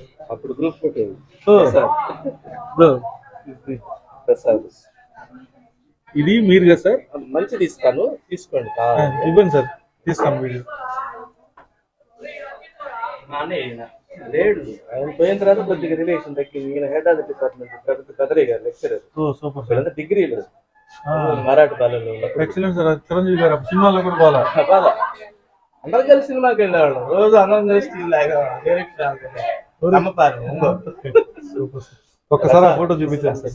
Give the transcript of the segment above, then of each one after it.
అప్పుడు group photo ఓ, bro, Prasad ఇది మీరు కదా సార్ మంచిది ఇస్తాను తీసుకోండి ఆ, కావాలి ఇవ్వండి సార్ తీస్తాను వీడియో నానే ఈయన. లేడు ఆయన పోయిన తర్వాత కొద్దిగా రిలేషన్ తగ్గింది ఈయన హెడ్ ఆఫ్ ద డిపార్ట్మెంట్ కదరే గారు లెక్చరర్ ఓ సూపర్ సార్ వీళ్ళంతా డిగ్రీలు మరాఠీ బాలలో ఉన్నప్పుడు ఎక్సలెంట్ సార్ చిరంజీవి గారు అప్పుడు సినిమాలో కూడా పోలా బాధ అందరం కలిసి సినిమాకి వెళ్ళేవాళ్ళం రోజు అందరం కలిసి టీ తాగేవాళ్ళం. అమ్మపారు ఉంగో. సూపర్ సార్ ఒక్కసారి ఆ ఫోటో చూపించాను సార్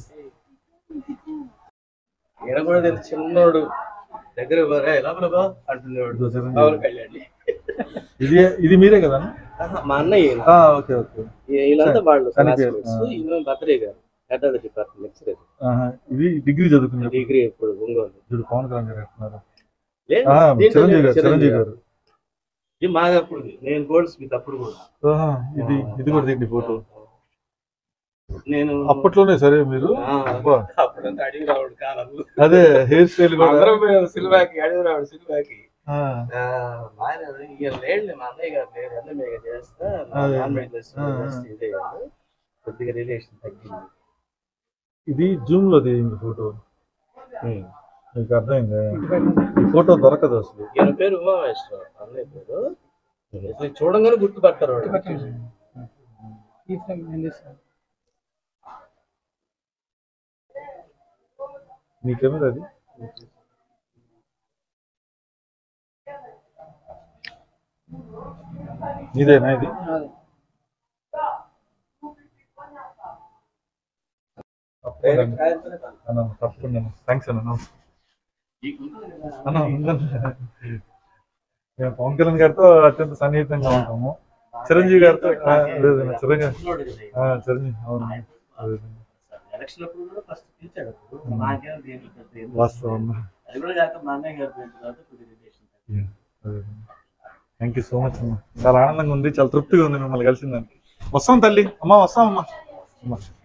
ఈయన కూడా తెలిసి చిన్నోడు దగ్గర పోరా, లోపల పో అంటున్నాడు ఇదో చిరంజీవి. పవన్ కళ్యాణ్ ఇది ఇది మీరే కదా ఆహా, మా అన్నయ్య ఈయన. ఆ, ఓకే ఓకే ఈ- వీళ్ళంతా వాళ్ళు చనిపోయారు. classmates. ఈయన భద్రయ్య గారు head of the department lecturer ఆహా, ఇది డిగ్రీ చదువుకున్నారు డిగ్రీ ఎప్పుడు ఒంగోలు చూడు పవన్ కళ్యాణ్ గారు అంటున్నారు లేదు, ఆ, దీంట్లో చిరంజీవి లేదు, గారు చిరంజీవి గారు ఇది మాది అప్పుడు నేను గోల్డ్ స్మిత్ అప్పుడు కూడా ఆహా, ఇది ఇది కూడా దిండి ఫోటో నేను అప్పట్లోనే సరే మీరు ఆ, అబ్బా, అప్పుడంతా అడిగి రావుడు కాలం అదే హెయిర్ స్టైల్ కూడా అందరం పోయాం సినిమాకి అడిగి రావుడు సినిమాకి ఆ, ఆ, బాగానే ఉంది. ఇక లేడులే మా అన్నయ్య గారు లేరు అన్నయ్య మీద చేస్తా అదే. నాన్ వెజ్ చేస్తా, ఆ, చేస్తా, ఇదే కాదు. కొద్దిగా రిలేషన్ తగ్గింది ఇది జూమ్ లో దిగింది ఫోటో మీకు అర్థమైంది ఈ ఫోటో దొరకదు అసలు ఈయన పేరు ఉమామేశ్వరం అన్నయ్య పేరు అసలు చూడంగానే గుర్తుపడతారు వాడు. మీ కెమెరా అది ఇదేనా ఇది తప్పకుండా అన్న, తప్పకుండా థ్యాంక్స్ అన్న నమస్తే. ఈ గుర్తు అన్న ఉందండి. మేము పవన్ కళ్యాణ్ గారితో అత్యంత సన్నిహితంగా ఉంటాము చిరంజీవి గారితో ఆ, లేదు లేదు, చిరంజీవి ఉన్నోడు కదా ఈయన. ఆ, చిరంజీవి అవును లేదు. ఎలక్షన్ అప్పుడు కూడా ఫస్ట్ పిలిచాడు అప్పుడు నాకేం దేంట్లో పెద్ద ఏం లేదు. వాస్తవం అది కూడా కాక మా అన్నయ్య గారు పోయిన తర్వాత కొద్దిగా relation thank you so much అమ్మా చాలా ఆనందంగా ఉంది చాలా తృప్తిగా ఉంది మిమ్మల్ని కలిసిన దానికి వస్తాం తల్లి అమ్మా వస్తాం అమ్మా అమ్మా